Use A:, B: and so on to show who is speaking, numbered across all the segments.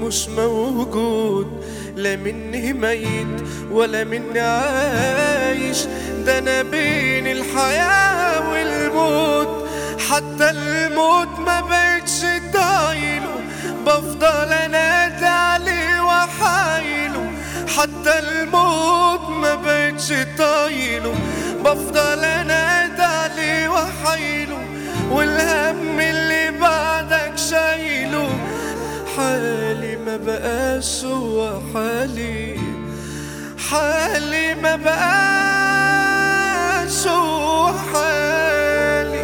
A: مش موجود لا مني ميت ولا مني عايش ده انا بين الحياة والموت حتى الموت ما بقتش طايله بفضل انادي عليه وحايله حتى الموت ما بقتش طايله بفضل انادي عليه وحايله والهم اللي بعدك شايله حالي ما بقاش هو حالي حالي ما بقاش هو حالي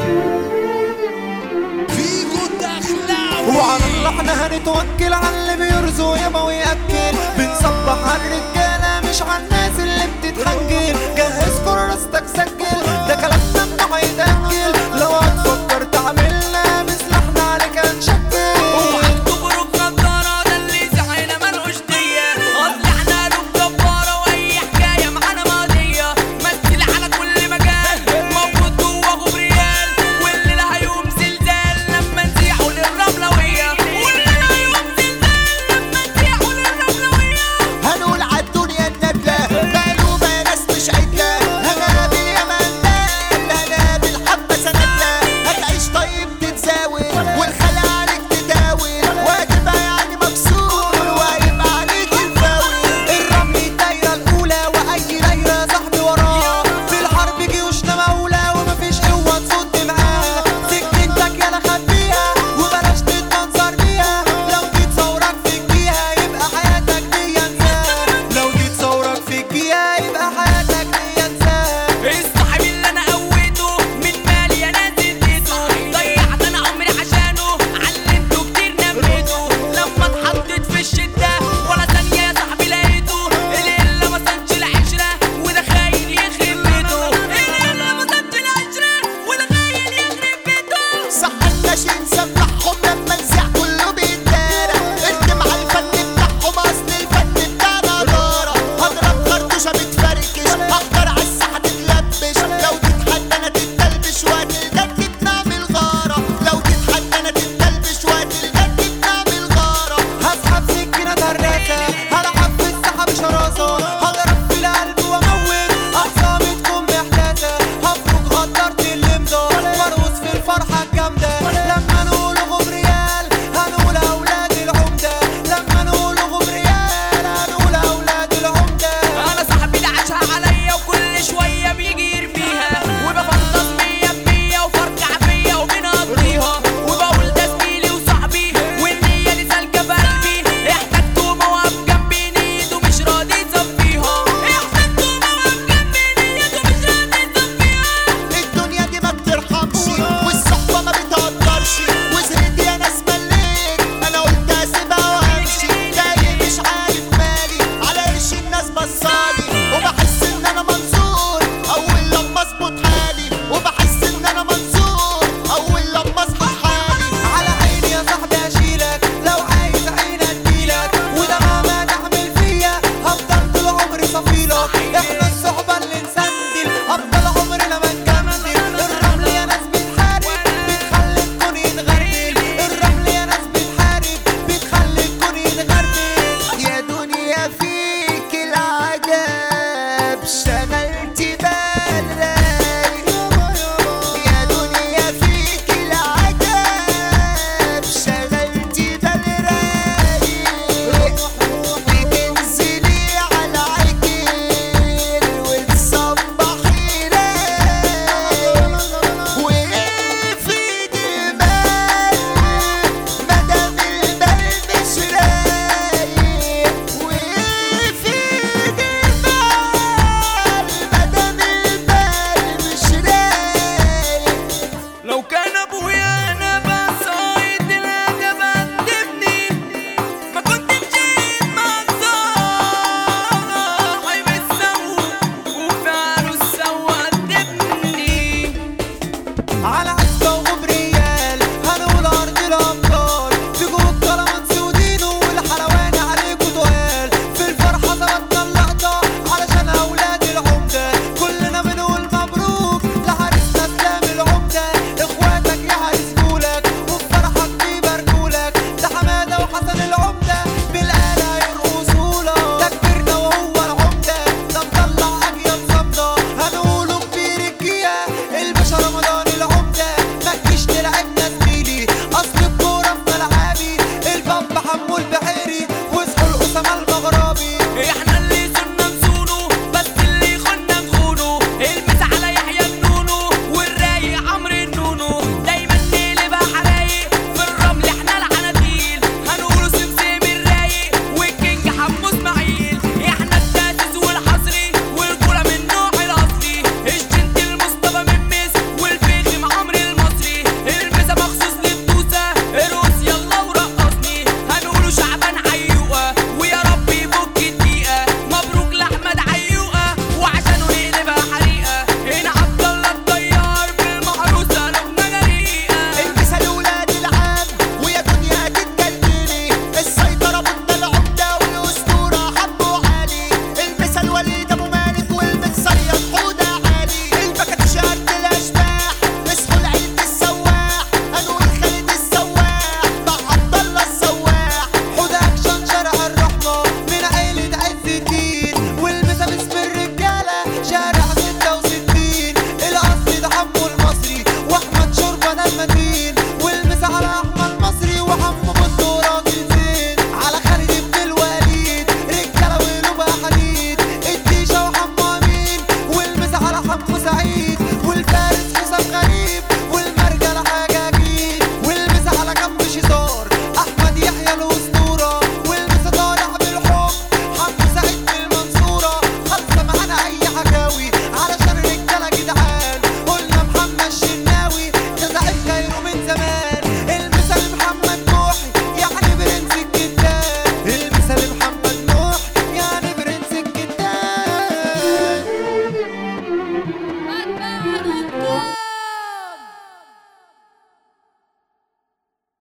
B: فيكو دخلاوي
C: وعلى الله احنا هنتوكل على اللي بيرزق يابا ويأكل بنصبح على الرجالة مش على الناس اللي بتتحجل جهز كراستك سجل ده كلام ممنوع يتأجل لو هتفكر تعملنا مثل عليك هنشكل
B: اوعى تخرج نضارة ده اللي زعينا ملوش دية طلعنا له بجبارة واي حكاية معانا ماضية مثل على كل مجال موجود جوه غبريال والليلة هيقوم زلزال لما نزيحوا للرملوية والليلة هيقوم زلزال لما نزيحوا للرملوية
C: هنقول عالدنيا النبلة مقلوبة ناس مش عدلة هنقابل يا مندال هنقابل حبة سندلة هتعيش طيب تتزاول والخلق عليك تداول وهتبقى يعني مكسور وهيبقى عليك الفاول الرمي الدايرة الأولى وأي دايرة صاحبي وراه في الحرب جيوشنا مولى ومفيش قوة تصد معاه سكتك يالا خبيها وبلاش تتمنظر بيها لو جيت ثورك فيك بيها يبقى حياتك دي انساه لو جيت ثورك فيك بيها يبقى حياتك دي انساه
B: الصاحب اللي انا قويته من مالي انا اديته ضيعت انا عمري عشانه علمته كتير نميته لما اتحطيت في الشدة